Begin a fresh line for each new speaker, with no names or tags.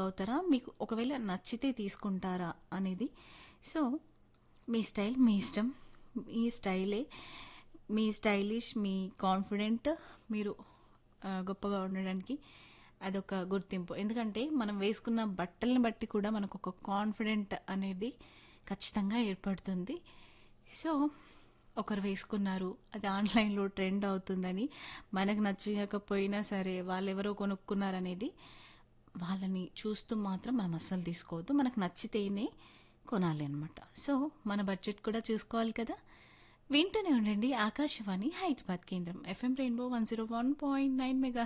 అవుతారా మీకు ఒకవేళ నచ్చితే తీసుకుంటారా అనేది సో మీ స్టైల్ మీ ఇష్టం మీ స్టైలే మీ స్టైలిష్ మీ కాన్ఫిడెంట్ మీరు ఆ, గొప్పగా ఉండడానికి అదొక గుర్తింపు ఎందుకంటే మనం వేసుకున్న బట్టలను బట్టి కూడా మనకు ఒక కాన్ఫిడెంట్ అనేది ఖచ్చితంగా ఏర్పడుతుంది సో ఒకరు వేసుకున్నారు అది ఆన్లైన్లో ట్రెండ్ అవుతుందని మనకు నచ్చకపోయినా సరే వాళ్ళు ఎవరో కొనుక్కున్నారనేది వాళ్ళని చూస్తూ మాత్రం మనం అస్సలు తీసుకోవద్దు మనకు నచ్చితేనే కొనాలి అనమాట సో మన బడ్జెట్ కూడా చూసుకోవాలి కదా వింటూనే ఉండండి ఆకాశవాణి హైదరాబాద్ కేంద్రం FM rainbow one zero one point nine mega